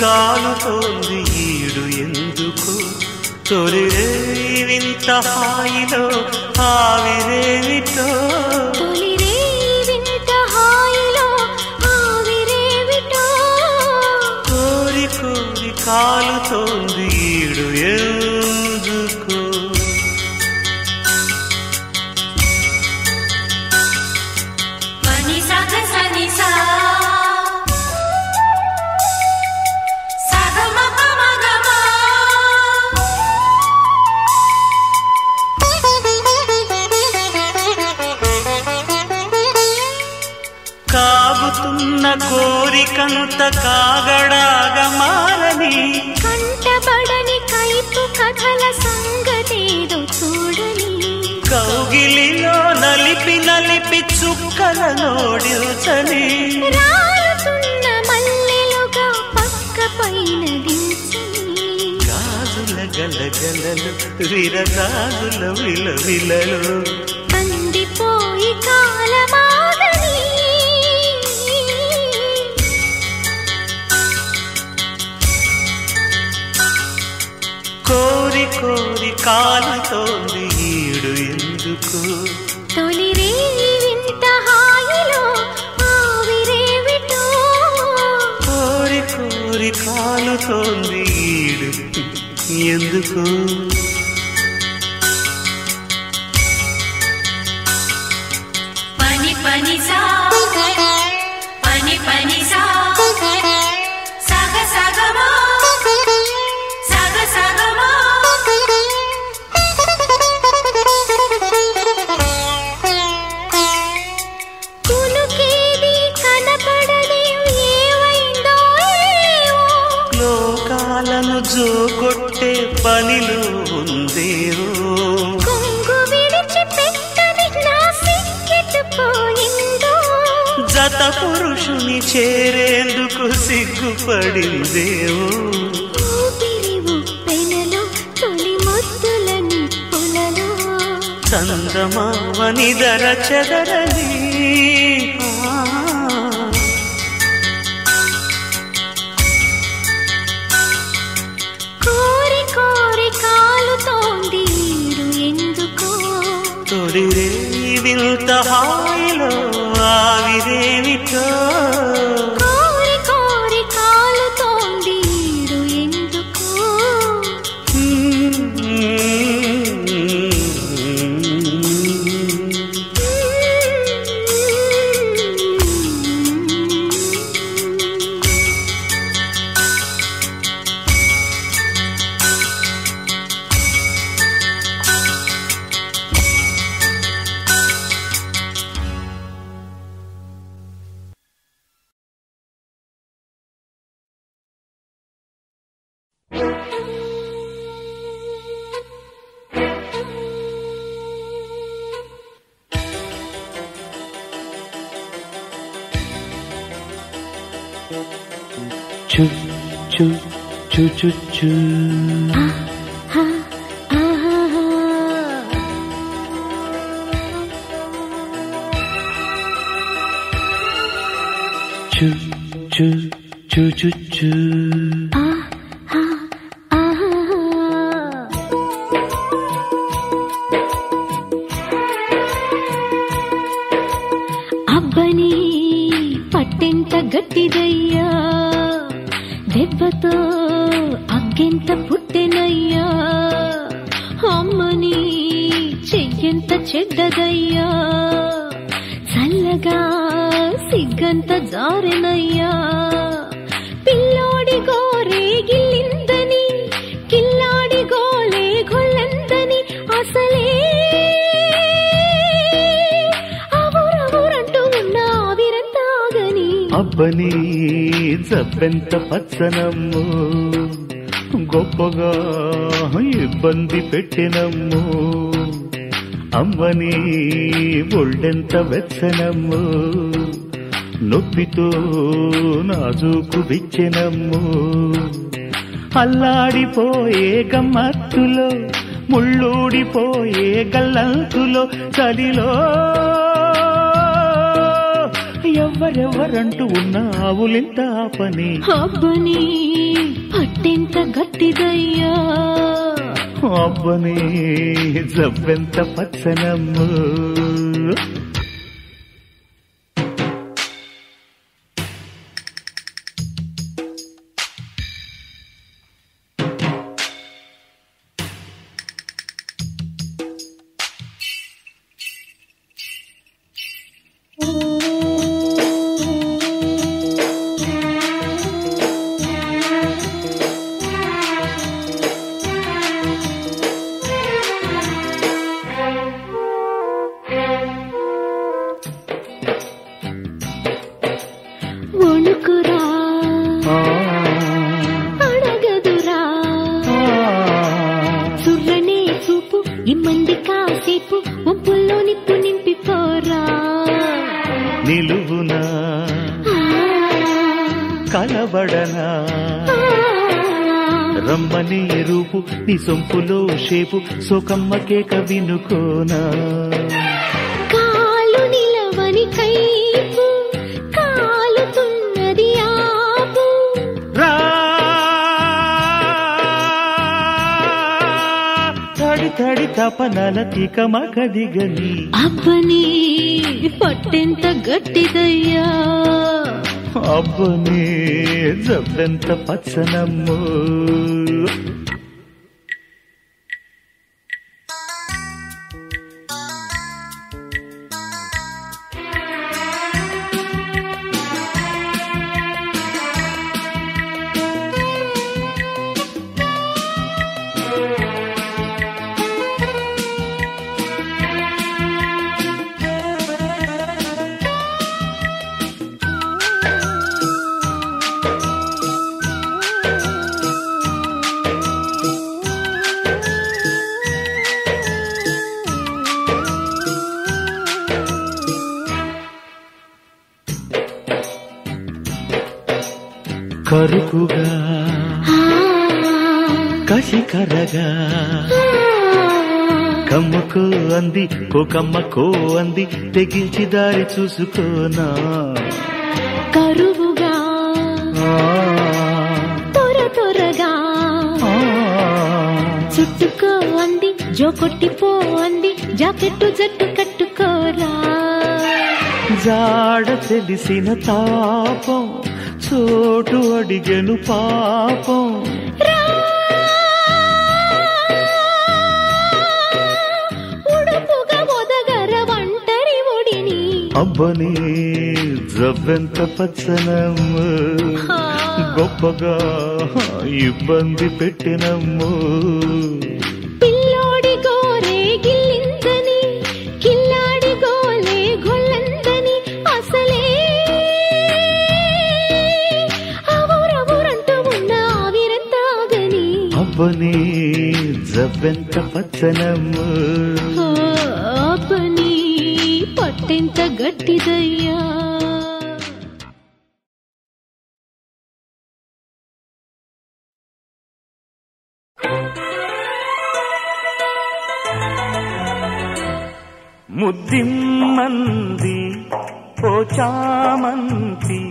కాలుతోంది ఈడు ఎందుకు తొలి వింత హాయిలో ఆవిరేమిటో తొలి రే వింత హాయిలో ఆవిరేవిటో కోరి కోరి కాలుతోంది ఈడు ఎందుకు మని సగ సని సా సగ మగ మగ కాగుతున్న కోరికంత కాగడాగా మారని కంటబడని కైపు కథల సంగతేదో చూడని కౌగిలిలో నలిపి నలిపి చుక్కల నోడిల్చని రాలుతున్న మల్లెలుగా పక్క పైన దించని గాజుల గలగలలు విరగాజుల విలవిలలు కందిపోయి కాలమాగని కోరి కోరి కాలుతోంది ఈడు ఎందుకు తొలి రే వింత హాయిలో ఆవిరేవిటో కోరి కోరి కాలుతోంది ఈడు ఎందుకు పని పని సా పని పని సా సగ సగమా సగ సగమా కునుకేది కనపడని ఏవైందో ఏవో లోకాలను జోకొట్టే పనిలో ఉందేవో కొంగు విడిచి పెట్టని నా సిక్కెత్తుపోయిందో జత పురుషుని చేరేందుకు సిగ్గుపడిందేవో ఊపిరి ఉప్పెనలో తొలి ముద్దుల నిప్పులలో చందమావని ధర చెదరని ఆ. కోరి కోరి కాలుతోంది ఈడు ఎందుకో తొలి రే వింత హాయిలో ఆవిరేమిటో కోరి కోరి కాలుతోంది ఈడు ఎందుకో చు చు చు చు చు హా, ఆహా. చు చు చు చు చు ఆహా, ఆహా. అబ్బని పట్టెంత గట్టిదయ్యా దెబ్బతో అగ్గెంత పుట్టెనయ్యా అమ్మని చెయ్యంత చెడ్డదయ్యా చల్లగా సిగ్గంత జారెనయ్యా పిల్లోడి గోరే గిల్లిందని కిల్లాడి గోలే గొల్లందని అసలే అవురవురంటూ ఉన్న ఆవిరంతాగని అబ్బని జబ్బెంత పచ్చనమ్ము గొప్పగా ఇబ్బంది పెట్టినమ్ము అమ్మని ఒళ్ళెంత వెచ్చనమ్ము నొప్పితో నాజూకు విచ్చెనమ్ము అల్లాడిపోయే గమ్మత్తులో ముళ్ళూడిపోయే గల్లంతులో చలిలో ఎవ్వరెవ్వరంటూ ఉన్న ఆవులింత పని అబ్బని పట్టెంత గట్టిదయ్యా అబ్బని జబ్బెంత పచ్చనమ్ము వణుకురా ఆ, అడగదురా ఆ. సుర్రనే చూపు ఇమ్మంది కాసేపు ఒంపుల్లో నిప్పు నింపిపోరా నిలువునా ఆ, కలబడనా ఆ, రమ్మని రూపు నీ సొంపులో షేపు సోకమ్మ కేక వినుకోనా కాలు నిలవని కైపు కాలుతున్నది ఆపు రా తడి తడి తపనల తికమ కదిగని అబ్బని పట్టెంత గట్టిదయ్యా అబ్బనే జబ్బెంత పచ్చనమ్ము కరుకుగా ఆ, కసికరగా ఆ, కమ్మకు అంది కోకమ్మకో అంది తెగించి దారి చూసుకోనా కరువుగా ఆ, త్వర త్వరగా ఆ. చుట్టుకో అంది జో కొట్టిపో అంది జాకెట్టు జట్టు కట్టుకోరా జాడ తెలిసిన తాపం చోటు అడిగెను పాపం రా. ఉడుపుగా ఒదగర ఒంటరి ఒడిని అబ్బని జబ్బెంత పచ్చనమ్ము ఆ. గొప్పగా ఇబ్బంది పెట్టినమ్ము పిల్లోడి గోరే గిల్లిందని కిల్లాడి గోలే గొల్లందని అసలే అవురవురంటూ ఉన్న ఆవిరంతాగని అబ్బని జబ్బెంత పచ్చనమ్ము ఆ పని పట్టెంత గట్టిదయ్యా ముద్దిమ్మంది పోచామంతి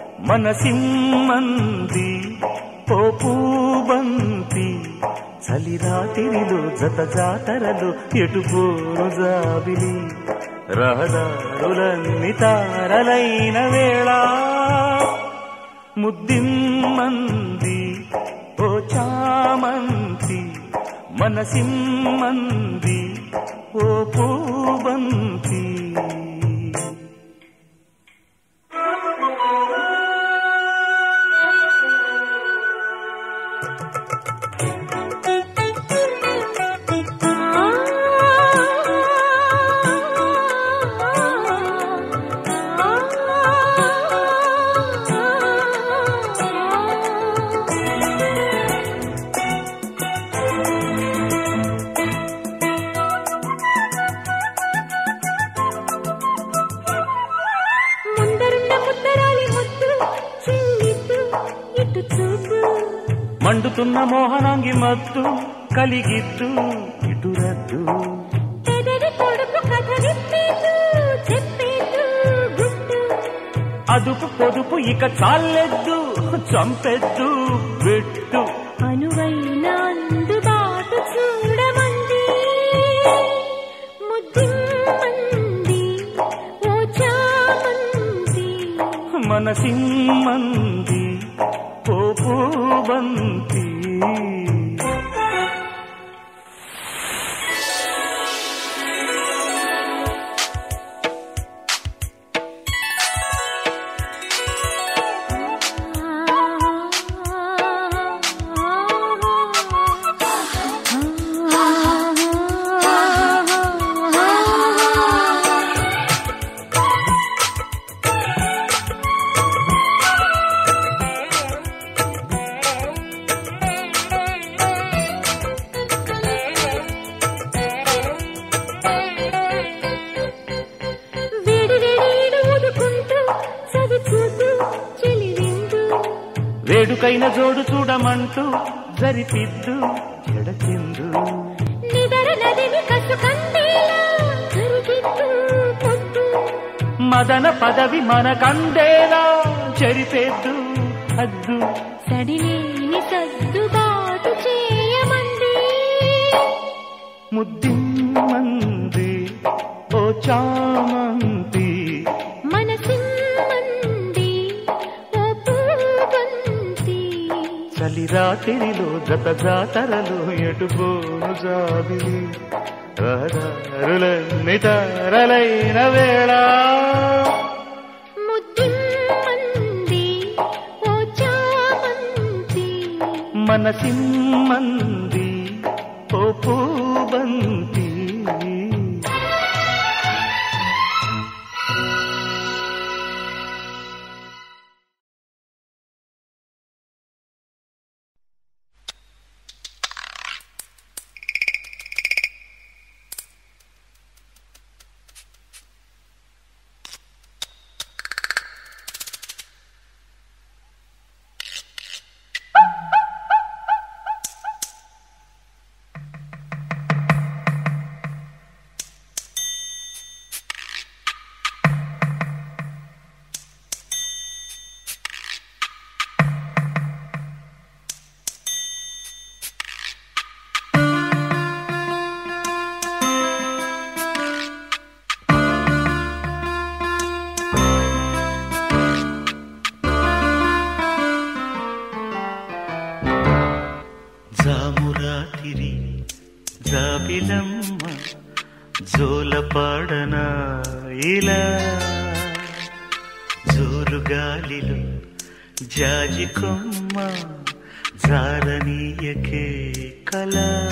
మనసిమ్మంది ఓ పూబంతి చలిరాతిరిలో జత జాతరలు ఎటు జాబిలి రహదారులన్ని తారలైన వేళ ముద్దిమ్మంది ఓ చామంతి మనసిమ్మంది ఓ పూబంతి ముందరున్న ముద్దరాలి ముద్దు చిల్లిద్దు ఇటు చూపు మండుతున్న మోహనాంగి మత్తు కలిగిద్దు ఇటు రద్దు పెదవి పొడుపు కథ విప్పేదు చెప్పేదు గుట్టు అదుపు పొదుపు ఇక చాలెద్దు చంపెద్దు పెట్టు అనువైన అందుబాటు చూడమంది ముద్దిమ్మంది ఓ చామంది మనసిమ్మంది పోపు బంతి వేడి వేడి ఊదుకుంటూ చవి చూతూ చెలివిందు వేడుకైన జోడు చూడమంటూ జరిపిద్దు జడచిందు నిదర నదిని కసు కందేలా కరిగిద్దు పొద్దు మదన పదవి మన కందేలా చెరిపేద్దు హద్దు సడిలేని సర్దుబాటు చేయమంది ముద్దిమ్మంది ఓ చామంతి మనసిమ్మంది ఓ పూబంతి చలి రాత్రిలో జత జాతరలో ఎటుపోను జాబిలి రహదారులన్నీ తారలైన వేళ ముద్దిమ్మంది ఓ చామంతి మనసిమ్మంది ఓ పూబంతి జామురాతిరి జాబిలమ్మ జోలపాడన ఇలా జోరుగాలిలో జాజి కొమ్మ జారనీయకే కళ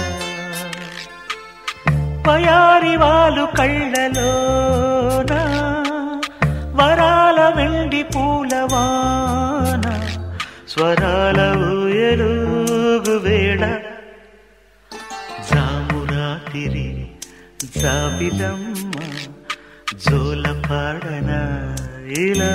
పయారి వాళ్ళు కళ్ళలోన వరాల వెండి పూలవాన స్వరాల ఊయలుగు వేళ జామురాతిరి జాబిలమ్మ జోలపాడన ఇలా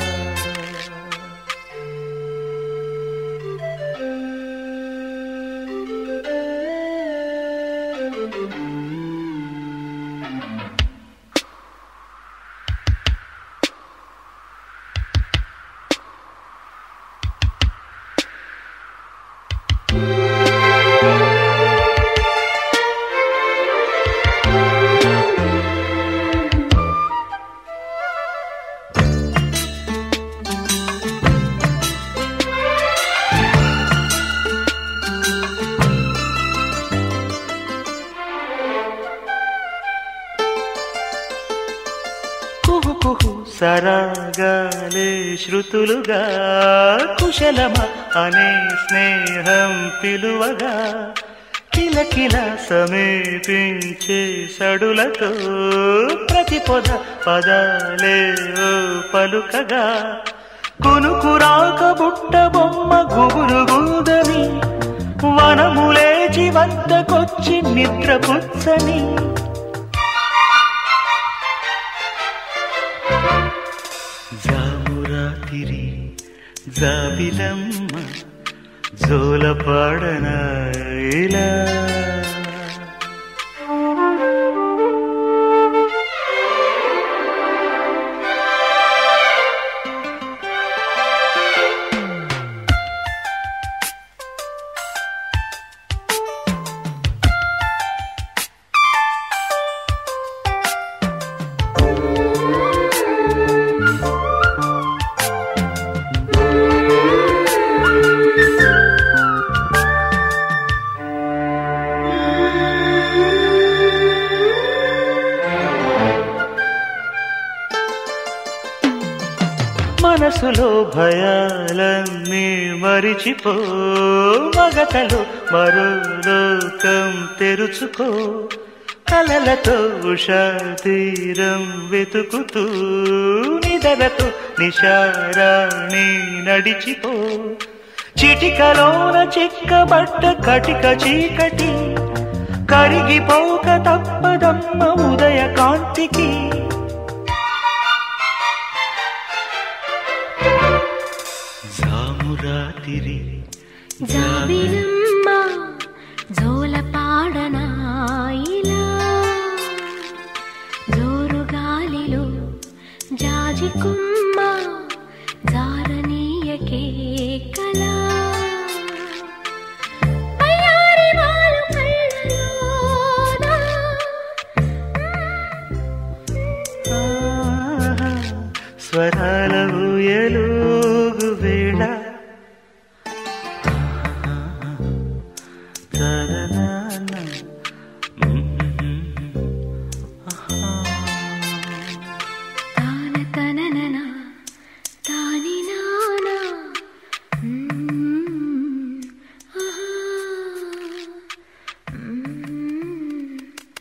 కుహు కుహు సరాగాలే శృతులుగా కుశలమ అనే స్నేహం పిలువగా కిలకిల సమీపించే సడులతో ప్రతి పొద పదాలే ఓ పలుకగా కునుకురాక బుట్ట బొమ్మ గుబురు గుందని వనములేచి వద్దకొచ్చి నిద్రపుచ్చని జామురాతిరి జాబిలమ్మ జోలపాడన ఇలా మనసులో భయాలన్నీ మరిచిపో మగతలో మరో లోకం తెరుచుకో కలలతో ఉషా తీరం వెతుకుతూ నిదలతో నిషారాణి నడిచిపో చిటికలోన చిక్కబట్ట కటిక చీకటి కరిగిపోక తప్పదమ్మ ఉదయ కాంతికి జామురాతిరి జాబిలమ్మ జోలపాడనా ఇలా జోరు గాలిలో జాజి కుమ్మ జారనీయకే కలా అయ్యారి వాలు కళ్ళలోనా ఆహా, స్వరాల ఊయలుగు వేళ తరనాన. తాన తననన తాని నానా మ్మ్. ఆహా. మ్మ్.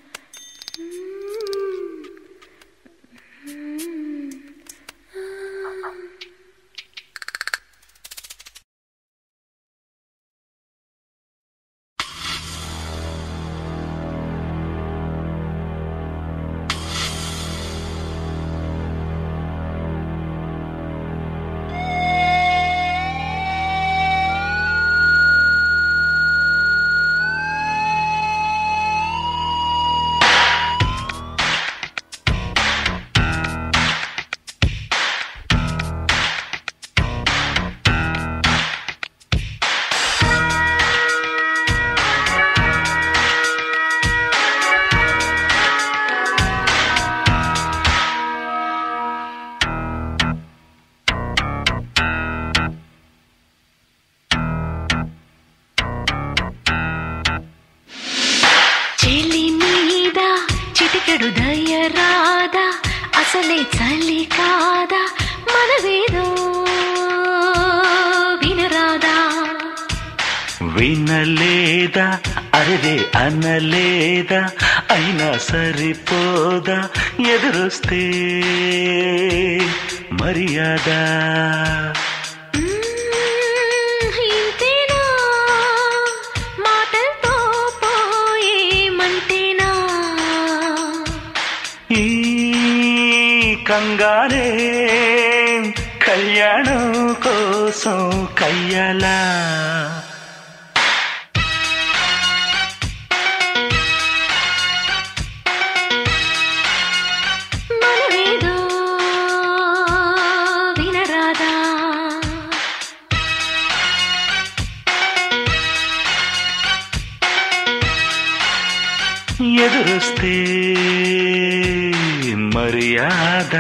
చెలి మీద చిటికెడు దయ రాదా అసలే చలి కాదా మనవేదో వినరాదా వినలేదా అరే అనలేదా అయినా సరిపోదా ఎదురొస్తే మర్యాద మ్మ్, ఇంతేనా మాటలతో పోయేమంటేనా ఈ కంగారే కళ్యాణం కోసం కయ్యాలా మనవేదో వినరాదా ఎదురొస్తే మర్యాద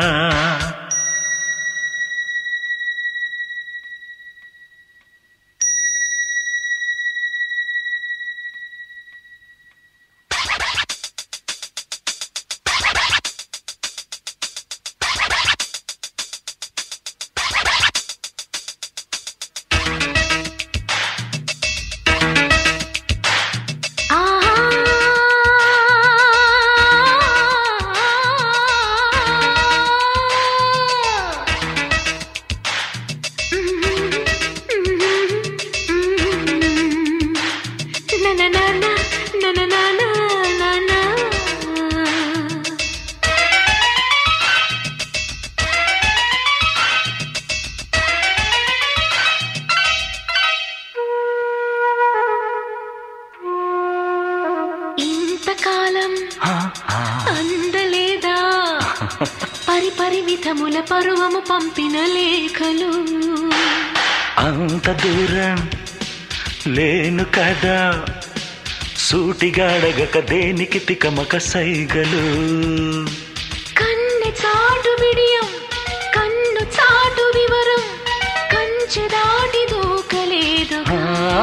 ఇంతకాలం ఆ, ఆ. అందలేదా పరి పరిమితముల పరువము పంపిన లేఖలు అంత దూరం లేను కదా సూటిగా అడగక దేనికి తికమక సైగలు కన్నె చాటు బిడియం కన్ను చాటు వివరం కంచె దాటి దూకలేదు ఆ,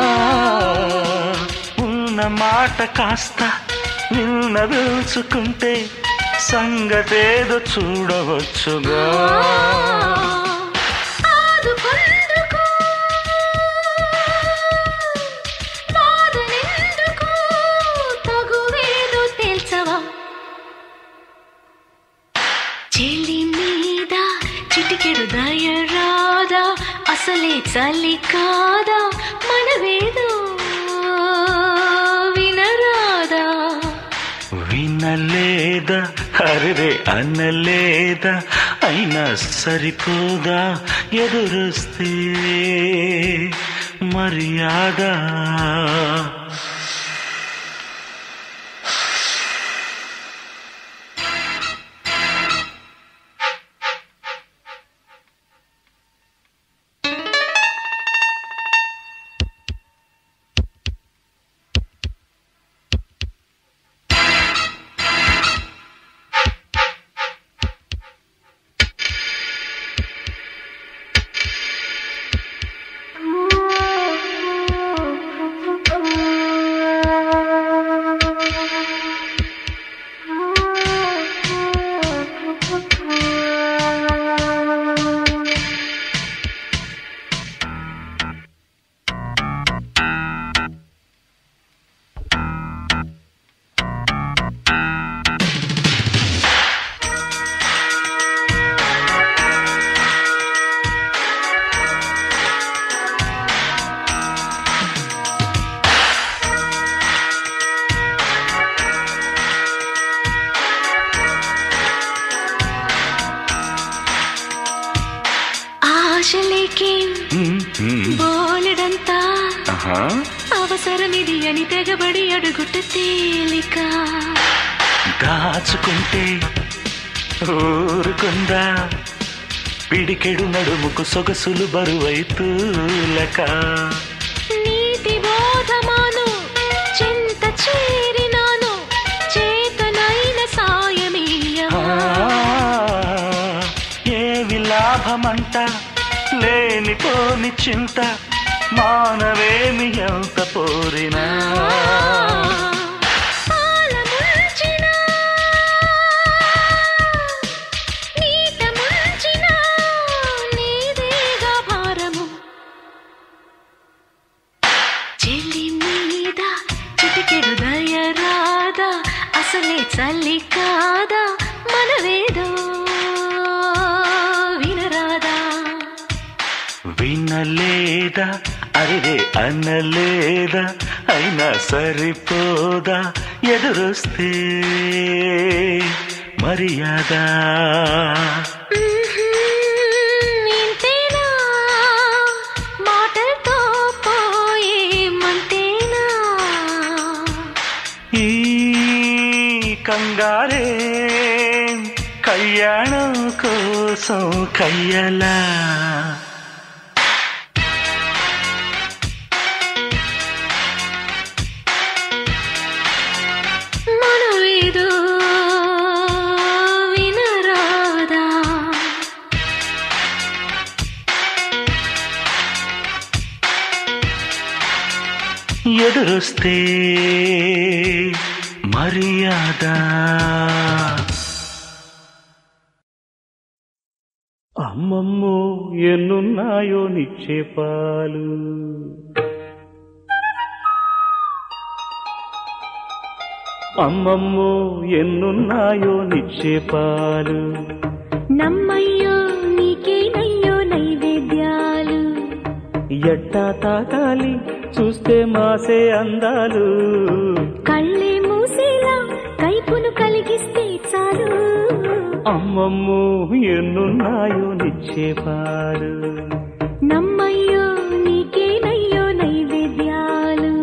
ఉన్న మాట కాస్త నిన్న తెలుసుకుంటే సంగతేదో చూడవచ్చుగా అసలే చలి కాదా మనవేదో వినరాదా వినలేదా అరే అనలేదా అయినా సరిపోదా ఎదురొస్తే మర్యాద ఆశలేకేం ఉమ్, ఉమ్. బోలెడంతా ఆహా. అవసరమిది అని తెగబడి అడుగుట తేలిక దాచుకుంటే ఊరుకుందా పిడికెడు నడుముకు సొగసులు బరువైతూలక నీతి బోధమాను చింత చేరినాను చేతనైన సాయమీయవా ఏమి లాభమంట లేనిపోని చింత మానవేమి ఎంత పోరినా పాలముంచిన, నీట ముంచిన, నీదేగా భారము. చెలి మీద చిటికెడు దయ రాదా అసలే చల్లి కాదా మనవేదో వినరాదా వినలేదా అరే అనలేదా అయినా సరిపోదా ఎదురొస్తే మర్యాద ఇంతేనా మాటలతో పోయే మంతేనా ఈ కంగారే కళ్యాణం కోసం కయ్యలా మనవేదో వినరాదా ఎదురొస్తే మర్యాద అమ్మమ్మో ఎన్నున్నాయో నిక్షేపాలు అమ్మమ్మో ఎన్నున్నాయో నిక్షేపాలు నమ్మయ్యో నీకేనయ్యో నైవేద్యాలు ఎట్టా తాకాలి చూస్తే మాసే అందాలు కళ్ళే మూసేలా కైపును కలిగిస్తే చాలు అమ్మమ్మో ఎన్నున్నాయో నిక్షేపాలు నమ్మయ్యో నీకేనయ్యో నైవేద్యాలు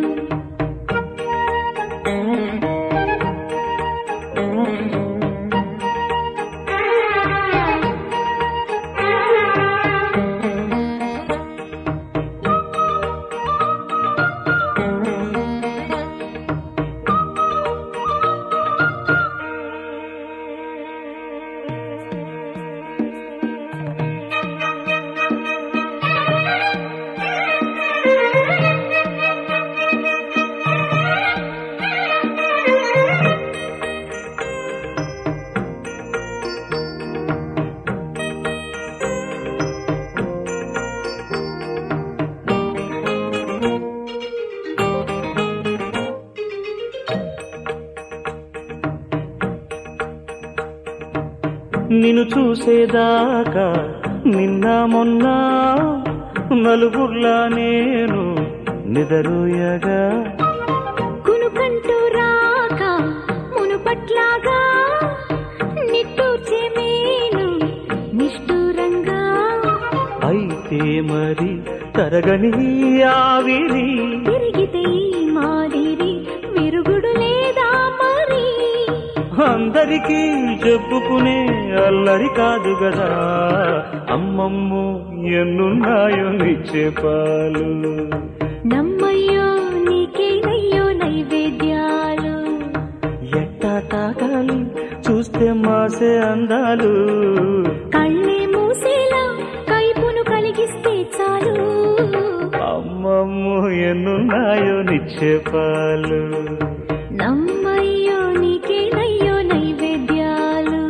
నిన్ను చూసేదాకా నిన్న మొన్న నలుగుర్లా నేను నిదరోయగా కునుకంటూ రాక మునుపట్లాగా నిట్టూర్చే మేను నిష్ఠూరంగా అయితే మరి తరగని ఆవిరి తిరిగితే ఈ మాదిరి విరుగుడు లేదా మరి అందరికీ చెప్పుకునే అల్లరి కాదు గదా అమ్మమ్ము ఎన్నున్నాయో నిచ్చే పాలు నమ్మయ్యో నీకేనయ్యో నైవేద్యాలు ఎట్టా తాగాలి చూస్తే మాసే అందాలు కళ్ళే మూసేలా కైపును కలిగిస్తే చాలు అమ్మమ్ము ఎన్నున్నాయో నిచ్చే పాలు నమ్మయ్యో నీకేనయ్యో నైవేద్యాలు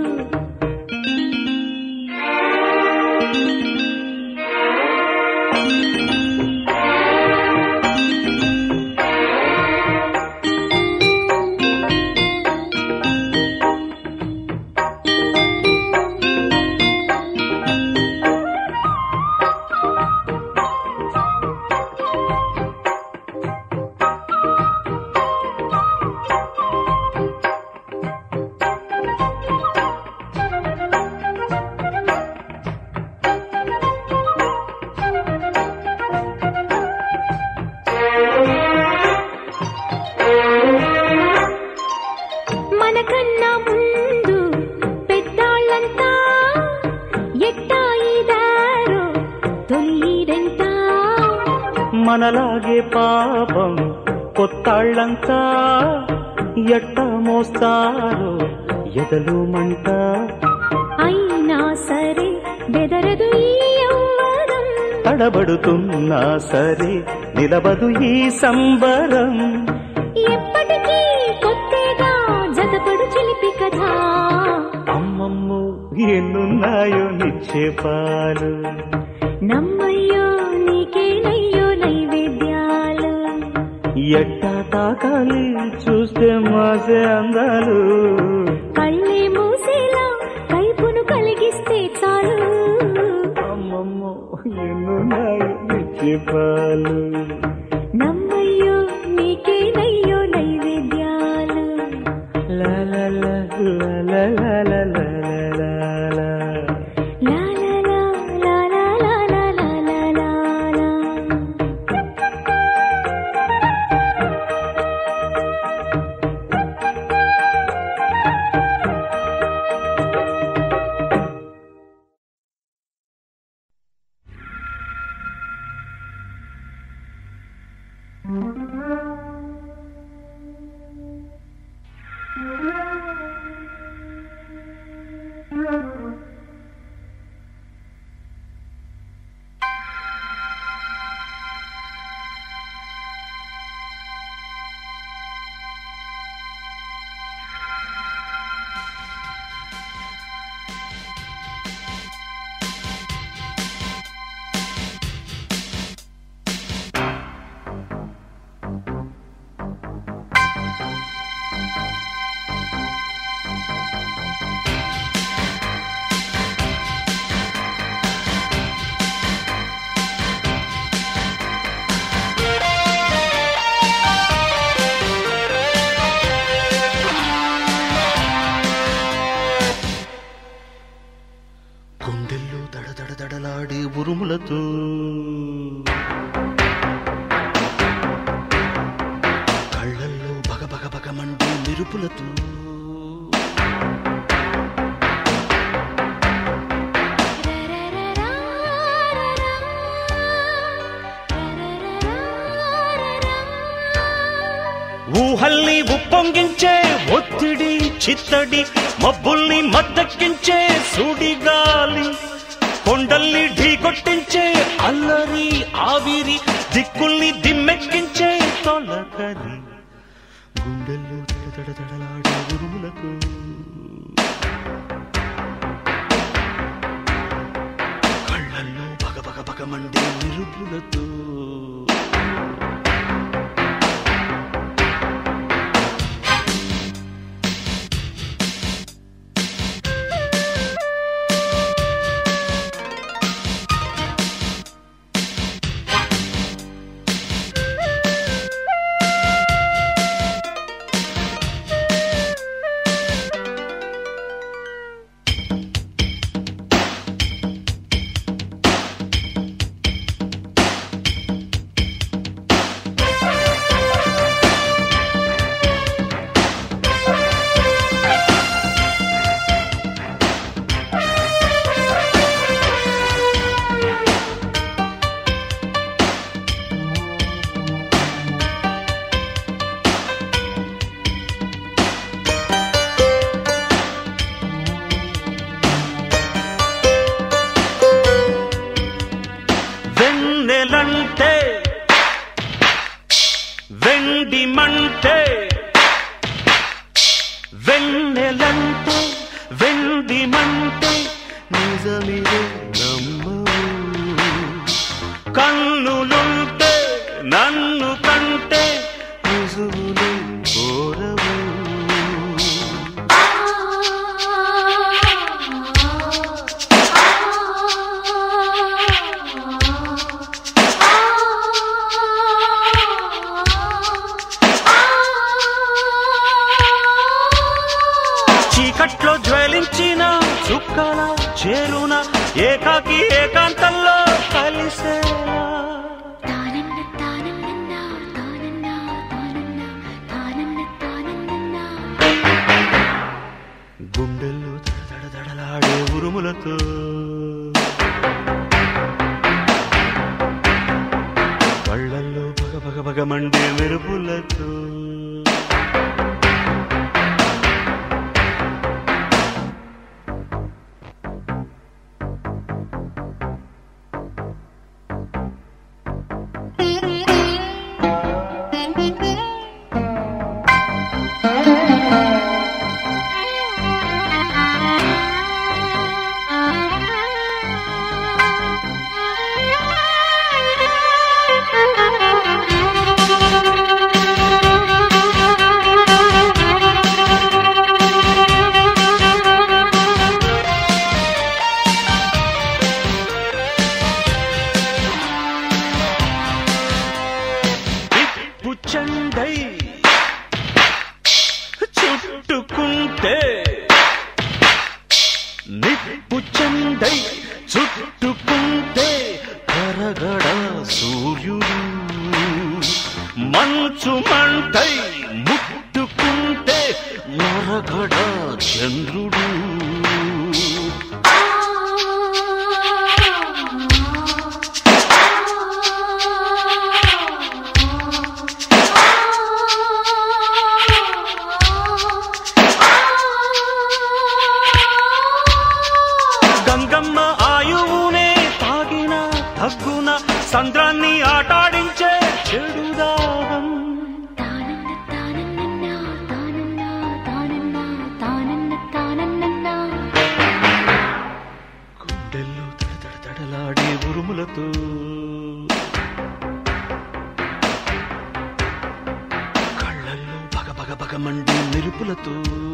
మనకన్నా ముందు పెద్దాళ్ళంతా ఎట్టా ఇదారో తొలిడెంత మనలాగే పాపం కొత్తాళ్ళంతా ఎట్ట మోస్తారో ఎదలు మంట అయినా సరే బెదరదు ఈ యవ్వనం తడబడుతున్నా సరే నిలబదు ఈ సంబరం ఎప్పటికీ కొత్తగా జతపడు చిలిపి కథ అమ్మమ్ము ఎన్నున్నాయో నిచ్చే పాలు నమ్మయ్యో నీకేనయ్యో నైవేద్యాలు ఎట్టా తాకాలి చూస్తే మాసే అందాలు కళ్ళే మూసేలా కైపును కలిగిస్తే చాలు అమ్మమ్మ ఎన్నున్నాయో నిచ్చే పాలు నమ్మయ్యో నీకేనయ్యో నైవేద్యాలు లా లా లా లా లా లా లా లా లా లా. లా లా లా లా లా లా లా లా లా లా. గుండెల్లో దడదడదడలాడే ఉరుములతో కళ్ళల్లో బగబగ బగమండే మెరుపులతో ఊహల్ని ఉప్పొంగించే ఒత్తిడి చిత్తడి మబ్బుల్ని మద్దెక్కించే సుడిగాలి కొండల్ని ఢీకొట్టించే అల్లరి ఆవిరి దిక్కుల్ని దిమ్మెక్కించే తొలకరి గుండెల్లో దడదడదడలాడే ఉరుములకు కళ్ళల్లో బగబగ బగమండే నిరుపులతో వెండి మంటే వెన్నెలంటే వెండి మంటే నిజమిదే నమ్మవు కన్నులుంటే నన్ను కంటే రుజువులు కోరవు చీకట్లో జ్వలించిన చుక్కల చేరున ఏకాకి ఏకాంతంలో కలిసేలా తానన్న తానన్న తానన్న తానన్న తానన్న తానన్న గుండెల్లో దడదడదడలాడే ఉరుములతో కళ్ళల్లో భగ భగ భగ మండే మెరుపులతో పుచ్చండై చుట్టుకుంటే నిప్పుచండై చుట్టుకుంటే కరగడ సూర్యుడు మంచు మంటై ముట్టుకుంటే మరగడ చంద్రుడు గంగమ్మ ఆయువునే తాగిన తగ్గున సంద్రాన్ని ఆటాడించే చెడుదాహం తానన్న తానన్న తానన్న తానన్న తానన్న తానన్న గుండెల్లో తడతడతడలాడే ఉరుములతో కళ్ళల్లో పగ పగ పగ మండే మెరుపులతో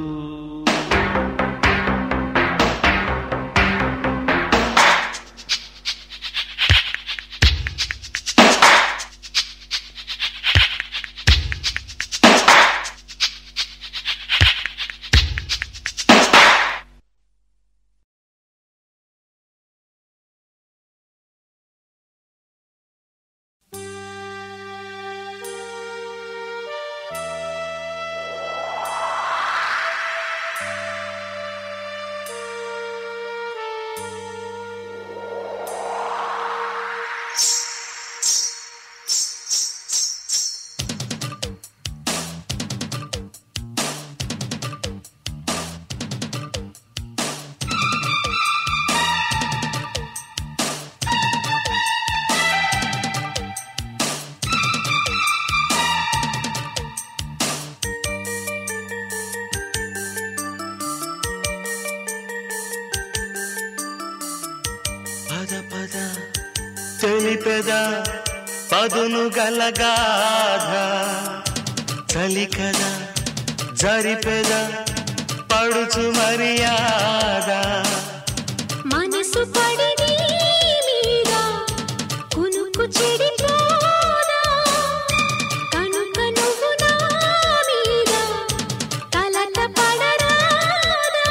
పద పద తెలిపెద పదును గలగాధ చలి కదా జరిపెద పడుచు మర్యాద మనసు పడి నీ మీద కునుకు చెడిపోదా కనుక నువ్వు నా మీద కలత పడరాదా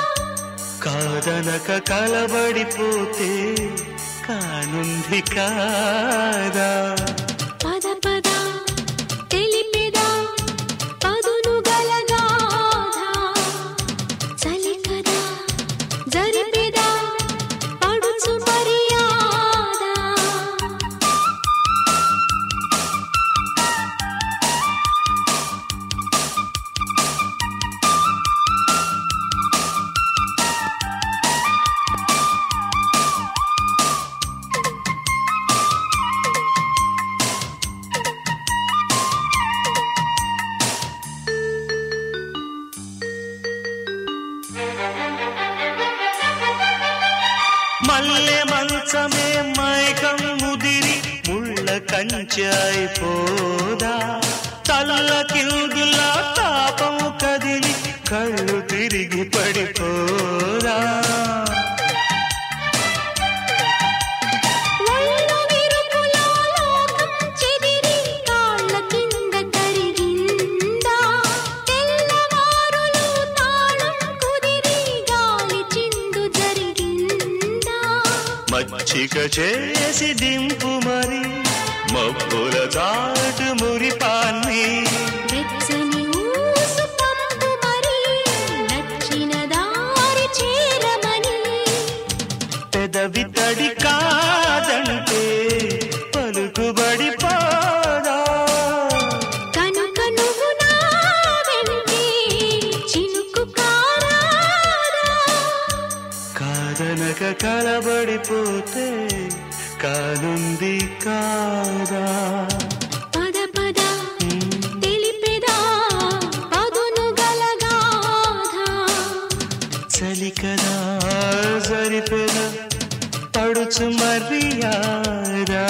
కాదనక కలబడిపోతే కానుంది కాదా పద పద తెలిపెదా పదును గలగాధ చలి కదా జరిపెదా పడుచు మర్యాద కంచె అయిపోదా తల్ల కిందులా తాపం కదిలి కళ్ళు తిరిగి పడిపోదా ఒళ్ళు విరుపులో లోకం చెదిరి కాళ్ళ కింద కరిగిందా తెల్లవారులు తాళం కుదిరి గాలి చిందు జరిగిందా మచ్చిక చేసి దింపు మరి మబ్బుల చాటు మురిపాన్ని వెచ్చని ఊసు పంపు మరి నచ్చిన దారి చేరమని పెదవి తడి కాదంటే పలుకుబడి పోదా కనుక నువ్వు నా వెంటే చినుకు కారాదా కాదనక కలబడిపోతే కానుంది కాదా పద పద తెలిపెదా పదును గలగాధ చలి కదా సరిపెద పడుచు మర్యాదా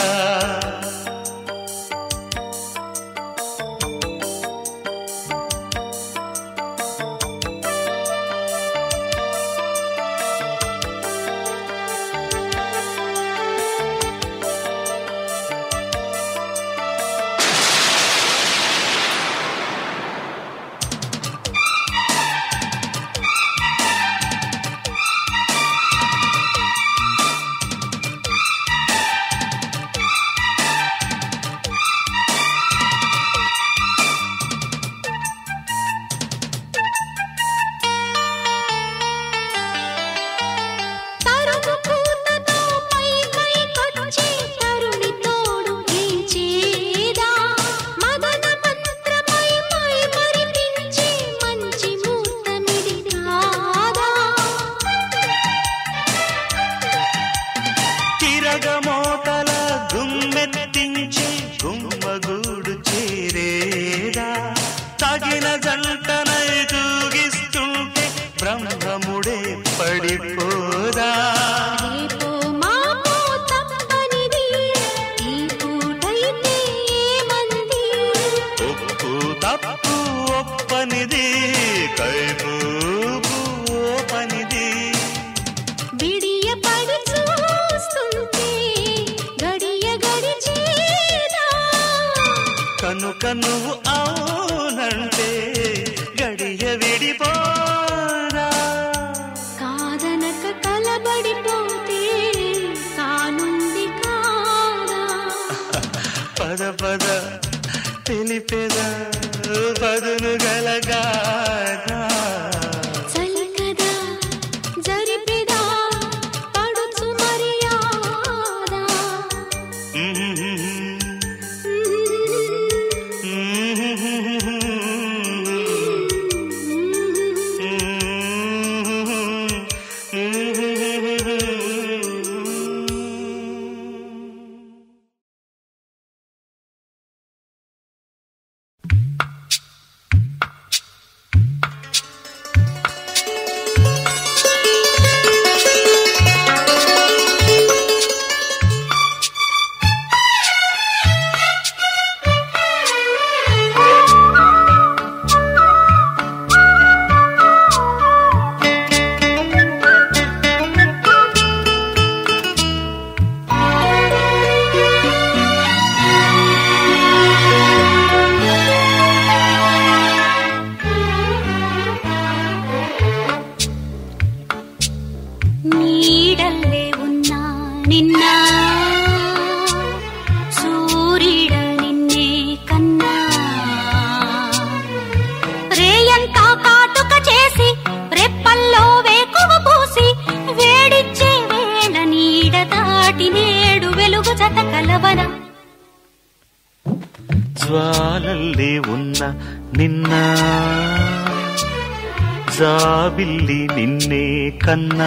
తరుగు పూతతో పై పై కొచ్చే తరుణి తోడు గీచేదా మదన మంత్రమై మై మరిపించే మంచి మూర్తమిది కాదా తిరగమోతల గుమ్మెత్తించి గుమ్మగూడు చేరేదా తగిన జంటనై తూగిస్తుంటే బ్రహ్మముడే పడిపోదా రేపో మాపో తప్పనిది ఈ పూటైతే ఏమంది ఒప్పు తప్పు ఒప్పనిది కైపు ఓపనిది బిడియ పడి చూస్తుంటే గడియ గడిచేదా కనుక నువ్వు అవునంటే గడియ విడిపోరా కాదనక కలబడిపోతే కానుంది కాదా పద పద తెలిపెద పదును గలగాదా చలి కదా జరిపెదా పడుచు మర్యాదా నీడల్లే ఉన్నా నిన్న సూర్యుడ నిన్నే కన్నా రేయంతా కాటుక చేసి రెప్పల్లో వేకువ పూసి వేడిచ్చే వేళ నీడ దాటి నేడు వెలుగు జత కలవన జ్వాలల్లే ఉన్న నిన్న జాబిల్లి నిన్నే కన్నా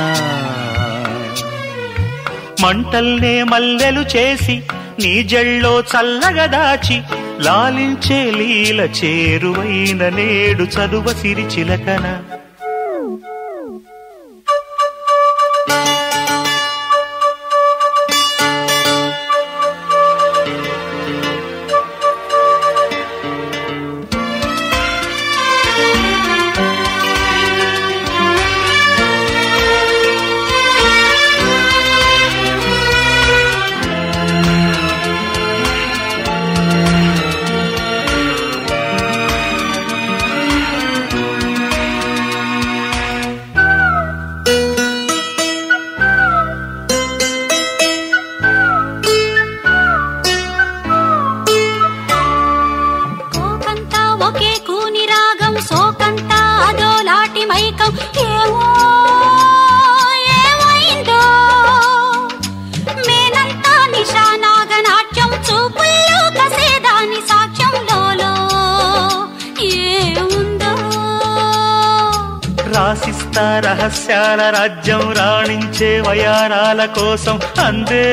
మంటల్నే మల్లెలు చేసి నీ జళ్ళో చల్లగా దాచి లాలించే లీల చేరువైన నేడు చదువ సిరి చిలకన మైకం సోకంతా అదోలాటి మైకం ఏమో ఏమైందో మేనంతా నిశా నాగనాట్యం చూపుల్లో కసేదాని సాక్ష్యంలో ఏముందో రాసిస్తా రహస్యాల రాజ్యం రాణించే వయారాల కోసం అందే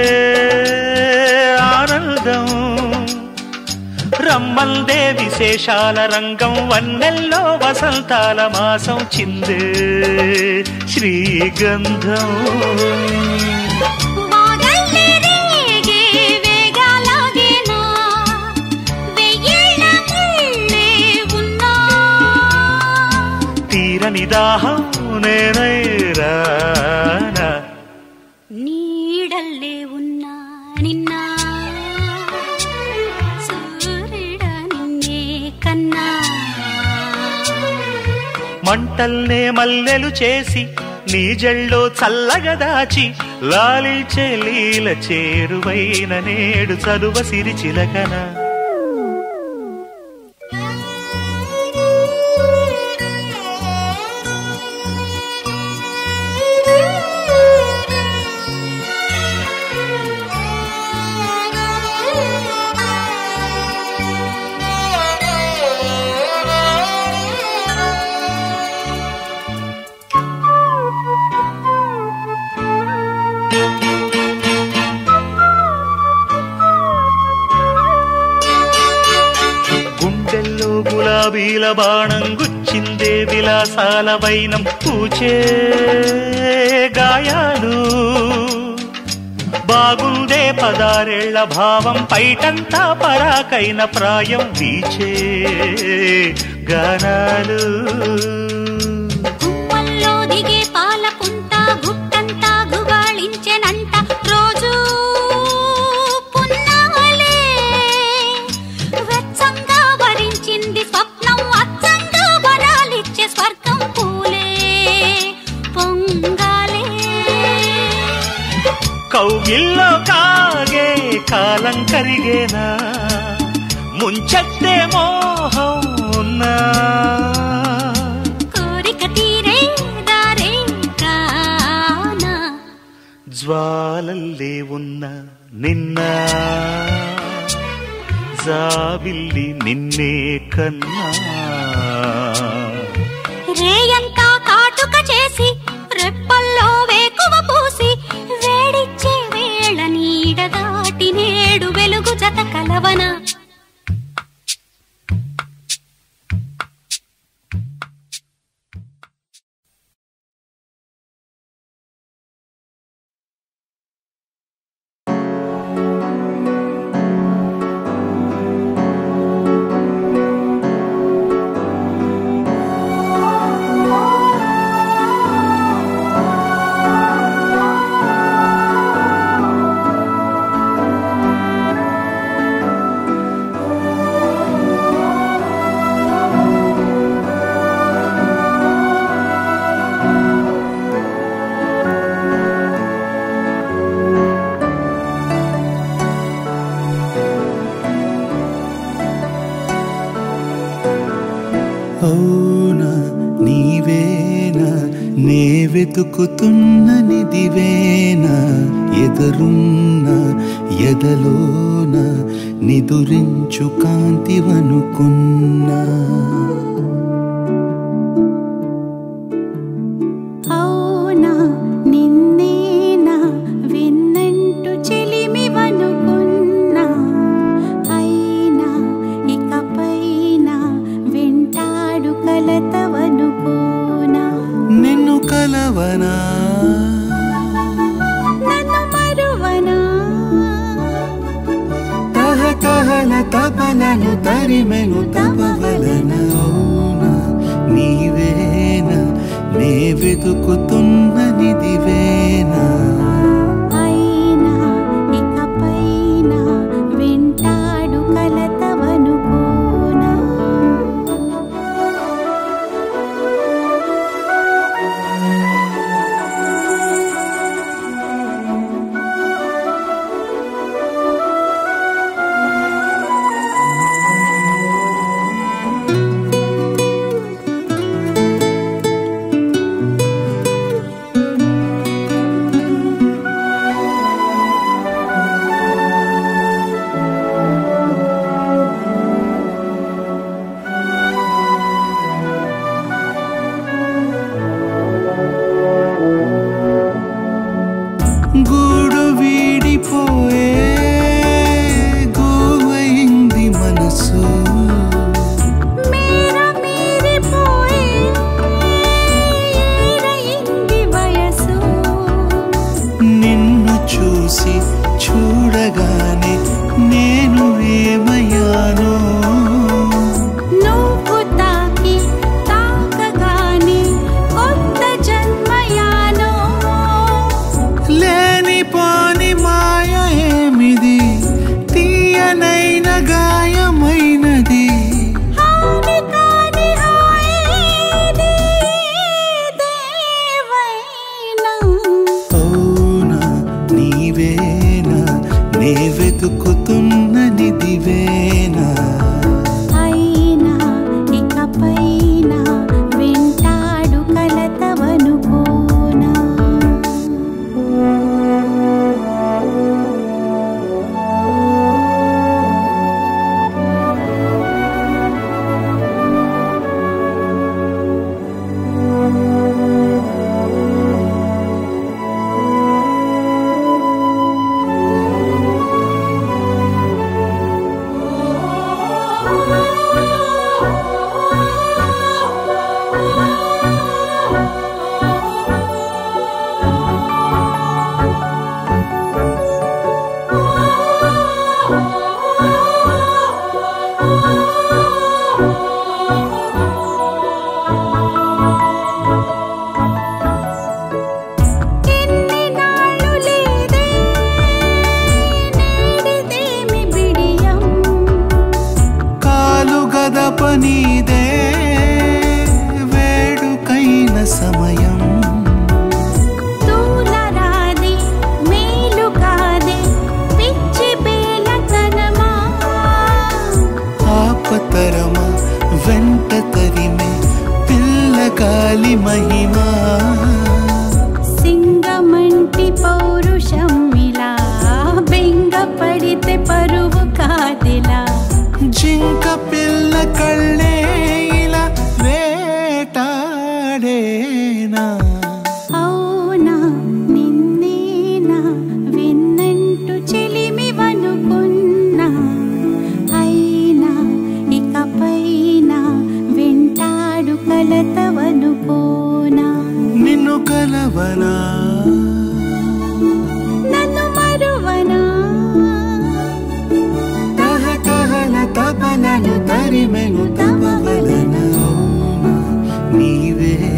ఆనందం రమ్మందే విశేషాల రంగం వన్నెల్లో వసంతాల మాసం చిందే శ్రీగంధం వాగల్లే రేగే వేగాలాగేనా వెయ్యేళ్ళ ముళ్ళే ఉన్నా తీరని దాహం నేనై రానా నీడల్లే ఉన్నా నిన్న సూర్యుడ నిన్నే కన్నా మంటల్నే మల్లెలు చేసి నీ జల్లో చల్లగా దాచి లాలిచే లీల చేరువైన నేడు చలువ సిరి చిలకన గుండెల్లో గులాబీల బాణం గుచ్చిందే విలాసాల వైనం పూచే గాయాలు బాగుందే పదారేళ్ల భావం పైటంతా పరాకైన ప్రాయం వీచే గానాలు గుమ్మల్లో దిగే పాల పుంత గుట్టంతా గుబాళించెనంట రోజు పున్నాలే వెచ్చంగా వరించింది స్వప్నం అచ్చంగా వరాలిచ్చే స్వర్గం పూలే పొంగాలే కౌగిల్లో కాగే కాలం కరిగేనా ముంచెత్తే మోహం ఉన్నా కోరిక తీరే దారే కానా జ్వాలల్లే ఉన్న నిన్న జాబిల్లి నిన్నే కన్నా రేయంతా కాటుక చేసి రెప్పల్లో వేకువ పూసి వేడిచ్చే వేళ నీడ దాటి నేడు వెలుగు జత కలవన అవునా నీవేనా నే వెతుకుతున్న నిదివేనా ఎదురున్న ఎదలోన నిదురించు కాంతివనుకున్నా అవునా నిన్నేనా విన్నంటూ చెలిమివనుకున్నా అయినా ఇకపైన వింటాడు కలతవనుకోనా నిన్ను కలవనా నన్ను మరువనా తహతహల తపలను తరిమెను తపవలన అవునా నీవేనా నే వెతుకుతున్న నిదివేనా అయినా ఇకపైన వింటాడు కలతవనుకోనా సమయం తూలరాదే మేలు కాదే పిచ్చి పేలతనమా ఆపతరమా వెంట తరిమే పిల్లగాలి మహిమా సింగమంటి పౌరుషం ఇలా బెంగ పడితే పరువు కాదిలా జింక పిల్ల కళ్ళే ఇలా వేటాడేనా అవునా నిన్నేనా విన్నంటూ చెలిమివనుకున్నా అయినా ఇకపైన వెంటాడు కలతవనుకోనా నిన్ను కలవనా నన్ను మరువనా తహతహల తపలను తరిమెను తపవలన అవునా నీవే